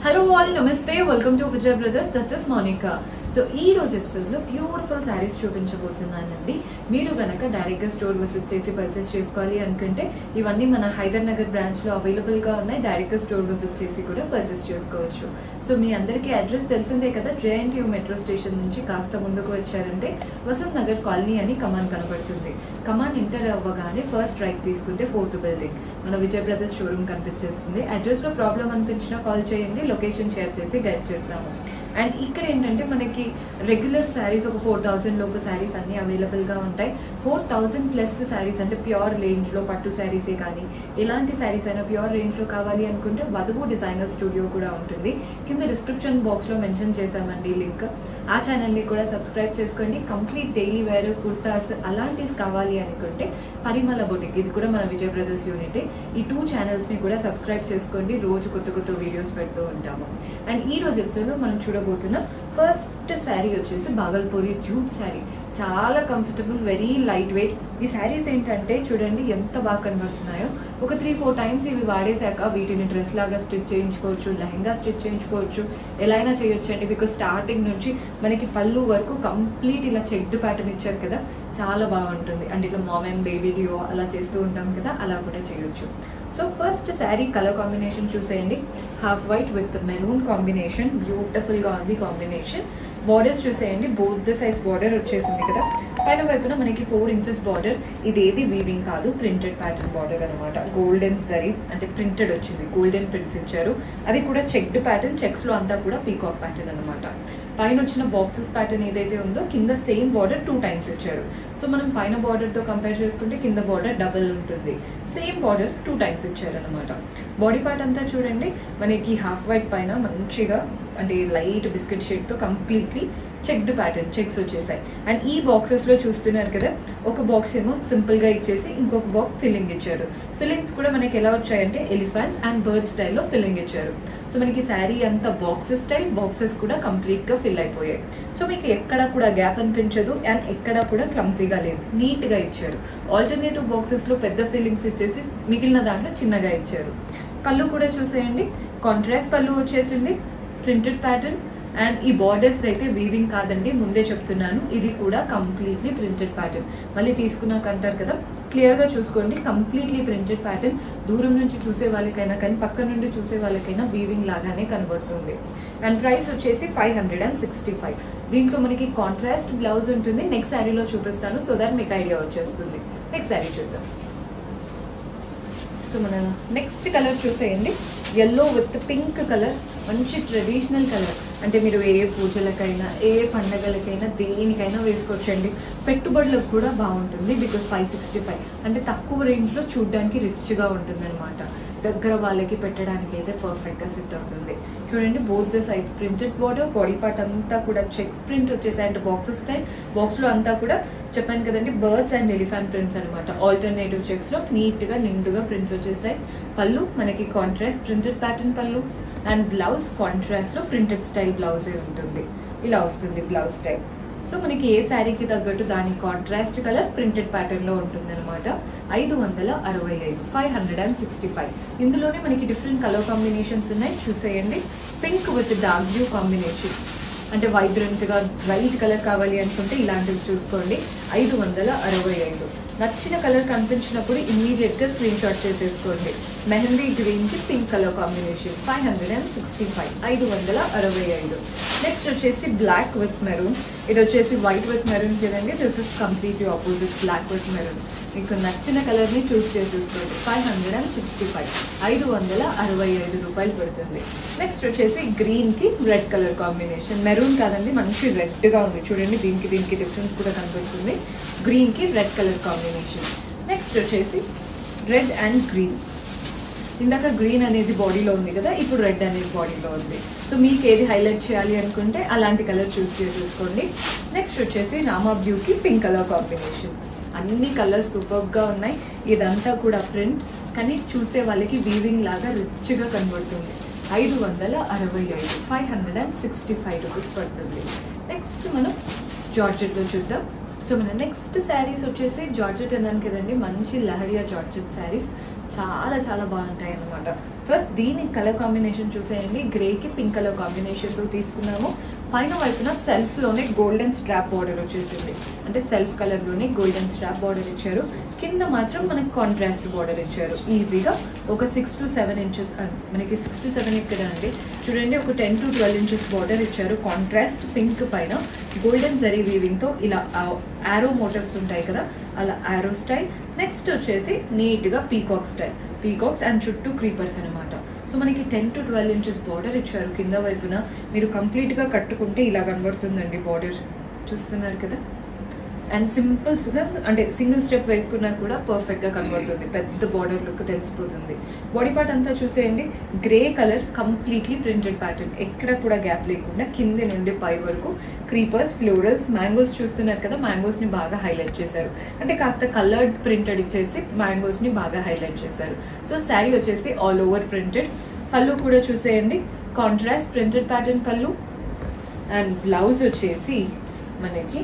hello all namaste welcome to Vijay brothers that's is Monika so ఈ రోజు ఎపిసోడ్లో బ్యూటిఫుల్ శారీస్ చూపించబోతున్నానండి మీరు కనుక డైరెక్ట్గా స్టోర్ విజిట్ చేసి పర్చేస్ చేసుకోవాలి అనుకుంటే ఇవన్నీ మన హైదర్ నగర్ బ్రాంచ్లో అవైలబుల్గా ఉన్నాయి డైరెక్ట్గా స్టోర్ విజిట్ చేసి కూడా పర్చేస్ చేసుకోవచ్చు సో మీ అందరికీ అడ్రస్ తెలిసిందే కదా జేఎన్టీయూ మెట్రో స్టేషన్ నుంచి కాస్త ముందుకు వచ్చారంటే వసంత్ నగర్ కాలనీ అని కమాన్ కనబడుతుంది కమాన్ ఎంటర్ అవ్వగానే ఫస్ట్ రైట్ తీసుకుంటే ఫోర్త్ బిల్డింగ్ మన విజయ్ బ్రదర్స్ షోరూమ్ కనిపించేస్తుంది అడ్రస్ లో ప్రాబ్లం అనిపించినా కాల్ చేయండి లొకేషన్ షేర్ చేసి గైడ్ చేస్తాము అండ్ ఇక్కడ ఏంటంటే మనకి రెగ్యులర్ శారీస్ ఒక ఫోర్ థౌసండ్ లోపు శారీస్ అన్ని అవైలబుల్ గా ఉంటాయి ఫోర్ థౌసండ్ ప్లస్ శారీస్ అంటే ప్యూర్ రేంజ్ లో పట్టు శారీసే కానీ ఎలాంటి శారీస్ అయినా ప్యూర్ రేంజ్ లో కావాలి అనుకుంటే వధువు డిజైనర్ స్టూడియో కూడా ఉంటుంది కింద డిస్క్రిప్షన్ బాక్స్ లో మెన్షన్ చేశామండి లింక్ ఆ ఛానల్ ని కూడా సబ్స్క్రైబ్ చేసుకోండి కంప్లీట్ డైలీ వేర్ కుర్తాస్ అలాంటివి కావాలి అనుకుంటే పరిమళ బొటిక్ ఇది కూడా మన విజయ్ బ్రదర్స్ యూనిట్ ఈ టూ ఛానల్స్ ని కూడా సబ్స్క్రైబ్ చేసుకోండి రోజు కొత్త కొత్త వీడియోస్ పెడుతూ ఉంటాము అండ్ ఈ రోజు ఎపిసోడ్ లో మనం చూడబోతున్న ఫస్ట్ శారీ వచ్చేసి బాగల్పూరి జూట్ శారీ చాలా కంఫర్టబుల్ వెరీ లైట్ వెయిట్ ఈ శారీస్ ఏంటంటే చూడండి ఎంత బాగా కనబడుతున్నాయో ఒక త్రీ ఫోర్ టైమ్స్ ఇవి వాడేశాక వీటిని డ్రెస్ లాగా స్టిచ్ చేయించుకోవచ్చు లెహంగా స్టిచ్ చేయించుకోవచ్చు ఎలా అయినా చేయొచ్చు అండి బికాస్ స్టార్టింగ్ నుంచి మనకి పళ్ళు వరకు కంప్లీట్ ఇలా చెక్డ్ ప్యాటర్న్ ఇచ్చారు కదా చాలా బాగుంటుంది అంటే ఇట్లా మామ్ అండ్ బేబీ డియో అలా చేస్తూ ఉంటాం కదా అలా కూడా చేయొచ్చు so first sari colour combination చూసేయండి half white with maroon combination బ్యూటిఫుల్గా ఉంది కాంబినేషన్ బార్డర్స్ చూసేయండి బోత్ ద సైడ్స్ బార్డర్ వచ్చేసింది కదా పైన వైపున మనకి ఫోర్ ఇంచెస్ బార్డర్ ఇదేది వీవింగ్ కాదు ప్రింటెడ్ ప్యాటర్న్ బార్డర్ అనమాట గోల్డెన్ జరీ అంటే ప్రింటెడ్ వచ్చింది గోల్డెన్ ప్రింట్స్ ఇచ్చారు అది కూడా చెక్డ్ ప్యాటర్న్ చెక్స్ లో అంతా కూడా పీకాక్ ప్యాటర్న్ అనమాట పైన వచ్చిన బాక్సెస్ ప్యాటర్న్ ఏదైతే ఉందో కింద సేమ్ బార్డర్ టూ టైమ్స్ ఇచ్చారు సో మనం పైన బార్డర్ తో కంపేర్ చేసుకుంటే కింద బార్డర్ డబల్ ఉంటుంది సేమ్ బార్డర్ టూ టైమ్స్ ఇచ్చారు అనమాట బాడీ పార్ట్ అంతా చూడండి మనకి హాఫ్ వైట్ పైన మంచిగా అంటే లైట్ బిస్కెట్ షేడ్తో కంప్లీట్లీ చెక్డ్ ప్యాటర్న్ చెక్స్ వచ్చేసాయి అండ్ ఈ బాక్సెస్లో చూస్తున్నారు కదా ఒక బాక్స్ ఏమో సింపుల్గా ఇచ్చేసి ఇంకొక బాక్స్ ఫిల్లింగ్ ఇచ్చారు ఫిల్లింగ్స్ కూడా మనకి ఎలా వచ్చాయంటే ఎలిఫెంట్స్ అండ్ బర్డ్ స్టైల్లో ఫిల్లింగ్ ఇచ్చారు సో మనకి శారీ అంతా బాక్సెస్ స్టైల్ బాక్సెస్ కూడా కంప్లీట్గా ఫిల్ అయిపోయాయి సో మీకు ఎక్కడ కూడా గ్యాప్ అనిపించదు అండ్ ఎక్కడ కూడా క్లమ్సీగా లేదు నీట్గా ఇచ్చారు ఆల్టర్నేటివ్ బాక్సెస్లో పెద్ద ఫిల్లింగ్స్ ఇచ్చేసి మిగిలిన దాంట్లో చిన్నగా ఇచ్చారు పళ్ళు కూడా చూసేయండి కాంట్రాస్ట్ పళ్ళు వచ్చేసింది ప్రింటెడ్ ప్యాటర్న్ అండ్ ఈ బార్డర్స్ అయితే వీవింగ్ కాదండి ముందే చెప్తున్నాను ఇది కూడా కంప్లీట్లీ ప్రింటెడ్ ప్యాటర్న్ మళ్ళీ తీసుకున్నాక అంటారు కదా క్లియర్గా చూసుకోండి కంప్లీట్లీ ప్రింటెడ్ ప్యాటర్న్ దూరం నుంచి చూసే వాళ్ళకైనా కానీ పక్క నుండి చూసే వాళ్ళకైనా వీవింగ్ లాగానే కనబడుతుంది అండ్ ప్రైస్ వచ్చేసి five hundred and sixty five దీంట్లో మనకి కాంట్రాస్ట్ బ్లౌజ్ ఉంటుంది నెక్స్ట్ శారీలో చూపిస్తాను సో దట్ మీకు ఐడియా వచ్చేస్తుంది నెక్స్ట్ శారీ చూద్దాం సో మన నెక్స్ట్ కలర్ చూసేయండి ఎల్లో విత్ పింక్ కలర్ మంచి ట్రెడిషనల్ కలర్ అంటే మీరు ఏ పూజలకైనా ఏ పండగలకైనా దేనికైనా వేసుకోవచ్చండి పెట్టుబడులకు కూడా బాగుంటుంది బికాస్ ఫైవ్ సిక్స్టీ ఫైవ్ అంటే తక్కువ రేంజ్లో చూడడానికి రిచ్గా ఉంటుంది అనమాట దగ్గర వాళ్ళకి పెట్టడానికి అయితే పర్ఫెక్ట్గా సెట్ అవుతుంది చూడండి both the sides printed border body part అంతా కూడా చెక్స్ ప్రింట్ వచ్చేసాయి అంటే బాక్సెస్ స్టైల్ బాక్స్లో అంతా కూడా చెప్పాను కదండి బర్డ్స్ అండ్ ఎలిఫెంట్ ప్రింట్స్ అనమాట ఆల్టర్నేటివ్ చెక్స్లో నీట్గా నిండుగా ప్రింట్స్ వచ్చేసాయి పళ్ళు మనకి కాంట్రాస్ట్ ప్రింటెడ్ ప్యాటర్న్ పళ్ళు అండ్ బ్లౌజ్ కాంట్రాస్ట్లో ప్రింటెడ్ స్టైల్ బ్లౌజే ఉంటుంది ఇలా వస్తుంది బ్లౌజ్ స్టైల్ సో మనకి ఏ శారీకి తగ్గట్టు దాని కాంట్రాస్ట్ కలర్ ప్రింటెడ్ ప్యాటర్న్ లో ఉంటుంది అనమాట ఐదు వందల అరవై ఐదు five hundred and sixty five ఇందులోనే మనకి డిఫరెంట్ కలర్ కాంబినేషన్స్ ఉన్నాయి చూసేయండి pink with dark blue combination అంటే వైబ్రెంట్ గా వైట్ కలర్ కావాలి అనుకుంటే ఇలాంటివి చూసుకోండి ఐదు వందల అరవై ఐదు నచ్చిన కలర్ కనిపించినప్పుడు ఇమీడియట్ గా స్క్రీన్ షాట్ చేసేసుకోండి మెహందీ గ్రీన్ కి pink colour combination five hundred and sixty five ఐదు వందల అరవై ఐదు నెక్స్ట్ వచ్చేసి బ్లాక్ విత్ మెరూన్ ఇది వచ్చేసి వైట్ విత్ మెరూన్ కదండి this is completely opposite black with maroon మీకు నచ్చిన కలర్ ని చూస్ చేసేసుకోండి five hundred and sixty five ఐదు వందల అరవై ఐదు రూపాయలు పడుతుంది నెక్స్ట్ వచ్చేసి గ్రీన్ కి రెడ్ కలర్ కాంబినేషన్ మెరూన్ కాదండి మంచి రెడ్ గా ఉంది చూడండి దీనికి దీనికి డిఫరెన్స్ కూడా కనబడుతుంది గ్రీన్ కి రెడ్ కలర్ కాంబినేషన్ నెక్స్ట్ వచ్చేసి రెడ్ అండ్ గ్రీన్ ఇందాక గ్రీన్ అనేది బాడీలో ఉంది కదా ఇప్పుడు రెడ్ అనేది బాడీలో ఉంది సో మీకు ఏది హైలైట్ చేయాలి అనుకుంటే అలాంటి కలర్ చూస్ చేసుకోండి నెక్స్ట్ వచ్చేసి రామా బ్లూకి పింక్ కలర్ కాంబినేషన్ అన్ని కలర్స్ సూపర్గా ఉన్నాయి ఇదంతా కూడా ప్రింట్ కానీ చూసే వాళ్ళకి వీవింగ్ లాగా రిచ్గా కనబడుతుంది ఐదు వందల అరవై ఐదు five hundred and sixty five rupees పడుతుంది నెక్స్ట్ మనం జార్జెట్లో చూద్దాం సో మన నెక్స్ట్ శారీస్ వచ్చేసి జార్జెట్ అన్నాను కదండి మంచి లహరియా జార్జెట్ శారీస్ చాలా చాలా బాగుంటాయి అన్నమాట ఫస్ట్ దీని కలర్ కాంబినేషన్ చూసేయండి గ్రేకి పింక్ కలర్ కాంబినేషన్తో తీసుకున్నాము పైన వైపున సెల్ఫ్లోనే గోల్డెన్ స్ట్రాప్ బార్డర్ వచ్చేసింది అంటే సెల్ఫ్ కలర్లోనే గోల్డెన్ స్ట్రాప్ బార్డర్ ఇచ్చారు కింద మాత్రం మనకి కాంట్రాస్ట్ బార్డర్ ఇచ్చారు ఈజీగా ఒక సిక్స్ టు సెవెన్ ఇంచెస్ మనకి సిక్స్ టు సెవెన్ ఇక్కడ అండి చూడండి ఒక ten to twelve inches border ఇచ్చారు కాంట్రాస్ట్ పింక్ పైన గోల్డెన్ జరీ వీవింగ్తో ఇలా ఆరో మోటివ్స్ ఉంటాయి కదా అలా ఆరో స్టైల్ నెక్స్ట్ వచ్చేసి నీట్గా పీకాక్ స్టైల్ పీకాక్స్ అండ్ చుట్టూ క్రీపర్స్ అనమాట సో మనకి ten to twelve inches border ఇచ్చారు కింద వైపున మీరు కంప్లీట్గా కట్టుకుంటే ఇలా కనబడుతుందండి బార్డర్ చూస్తున్నారు కదా అండ్ సింపుల్స్గా అంటే సింగిల్ స్టెప్ వేసుకున్నా కూడా పర్ఫెక్ట్గా కనబడుతుంది పెద్ద బార్డర్ లుక్ తెలిసిపోతుంది బాడీ పార్ట్ అంతా చూసేయండి grey colour completely printed pattern ఎక్కడ కూడా గ్యాప్ లేకుండా కింది నుండి పై వరకు క్రీపర్స్ ఫ్లోరల్స్ మ్యాంగోస్ చూస్తున్నారు కదా మ్యాంగోస్ని బాగా హైలైట్ చేశారు అంటే కాస్త కలర్డ్ ప్రింటెడ్ ఇచ్చేసి మ్యాంగోస్ని బాగా హైలైట్ చేశారు సో శారీ వచ్చేసి ఆల్ ఓవర్ ప్రింటెడ్ పళ్ళు కూడా చూసేయండి కాంట్రాస్ట్ ప్రింటెడ్ ప్యాటర్న్ పళ్ళు అండ్ బ్లౌజ్ వచ్చేసి మనకి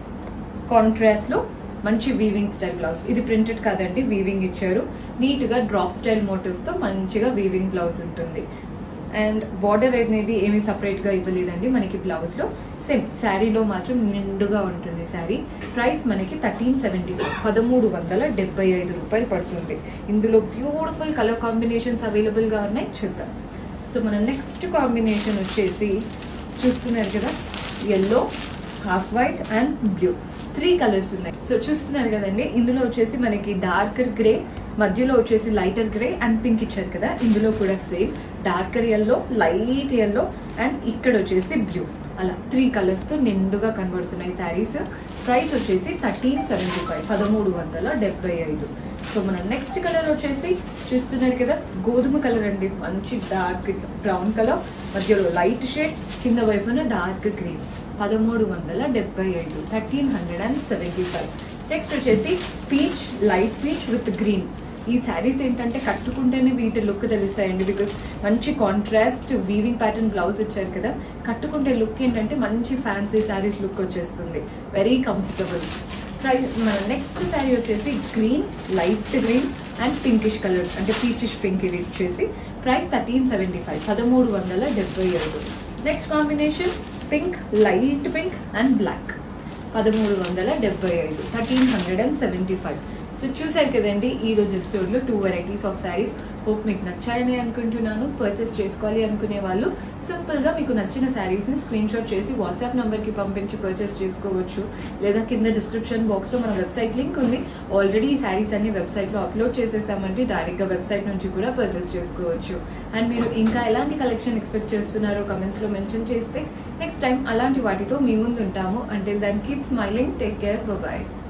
కాంట్రాస్ట్లో మంచి వీవింగ్ స్టైల్ బ్లౌజ్ ఇది ప్రింటెడ్ కాదండి వీవింగ్ ఇచ్చారు నీట్గా డ్రాప్ స్టైల్ మోటివ్స్తో మంచిగా వీవింగ్ బ్లౌజ్ ఉంటుంది అండ్ బార్డర్ అనేది ఏమీ సపరేట్గా ఇవ్వలేదండి మనకి బ్లౌజ్లో సేమ్ శారీలో మాత్రం నిండుగా ఉంటుంది శారీ ప్రైస్ మనకి థర్టీన్ సెవెంటీ ఫైవ్ పదమూడు వందల డెబ్బై ఐదు రూపాయలు పడుతుంది ఇందులో బ్యూటిఫుల్ కలర్ కాంబినేషన్స్ అవైలబుల్గా ఉన్నాయి చూద్దాం సో మన నెక్స్ట్ కాంబినేషన్ వచ్చేసి చూస్తున్నారు కదా yellow half white and blue three colours ఉన్నాయి సో చూస్తున్నారు కదండి ఇందులో వచ్చేసి మనకి డార్కర్ గ్రే మధ్యలో వచ్చేసి లైటర్ గ్రే అండ్ పింక్ ఇచ్చారు కదా ఇందులో కూడా same darker yellow light yellow and ఇక్కడ వచ్చేసి బ్లూ అలా త్రీ కలర్స్తో నిండుగా కనబడుతున్నాయి శారీస్ ప్రైస్ వచ్చేసి థర్టీన్ సెవెంటీ ఫైవ్ పదమూడు వందల డెబ్బై ఐదు సో మన నెక్స్ట్ కలర్ వచ్చేసి చూస్తున్నారు కదా గోధుమ కలర్ అండి మంచి డార్క్ బ్రౌన్ కలర్ మధ్యలో లైట్ షేడ్ కింద వైపున డార్క్ గ్రీన్ పదమూడు వందల డెబ్బై ఐదు thirteen hundred and seventy five next వచ్చేసి peach light peach with green ఈ శారీస్ ఏంటంటే కట్టుకుంటేనే వీటి లుక్ తెలుస్తాయండి బికాస్ మంచి కాంట్రాస్ట్ వీవింగ్ ప్యాటర్న్ బ్లౌజ్ ఇచ్చారు కదా కట్టుకుంటే లుక్ ఏంటంటే మంచి ఫ్యాన్సీ శారీస్ లుక్ వచ్చేస్తుంది వెరీ కంఫర్టబుల్ ప్రైస్ మన నెక్స్ట్ శారీ వచ్చేసి green light green and pinkish colour అంటే పీచిష్ పింక్ ఇది వచ్చేసి ప్రైస్ థర్టీన్ సెవెంటీ ఫైవ్ పదమూడు వందల డెబ్బై ఐదు next combination pink light pink and black పదమూడు వందల డెబ్బై ఐదు thirteen hundred and seventy five so చూసారు కదండి ఈ రోజు ఎపిసోడ్లో two varieties of saris hope మీకు నచ్చాయని అనుకుంటున్నాను పర్చేస్ చేసుకోవాలి అనుకునే వాళ్ళు సింపుల్గా మీకు నచ్చిన శారీస్ని స్క్రీన్ షాట్ చేసి వాట్సాప్ నెంబర్కి పంపించి పర్చేస్ చేసుకోవచ్చు లేదా కింద డిస్క్రిప్షన్ బాక్స్లో మన వెబ్సైట్ లింక్ ఉంది ఆల్రెడీ ఈ శారీస్ అన్ని వెబ్సైట్లో అప్లోడ్ చేసేసామంటే డైరెక్ట్గా వెబ్సైట్ నుంచి కూడా పర్చేస్ చేసుకోవచ్చు అండ్ మీరు ఇంకా ఎలాంటి కలెక్షన్ ఎక్స్పెక్ట్ చేస్తున్నారో కమెంట్స్లో మెన్షన్ చేస్తే నెక్స్ట్ టైం అలాంటి వాటితో మీ ముందు ఉంటాము అంటే దాన్ని keep smiling take care bye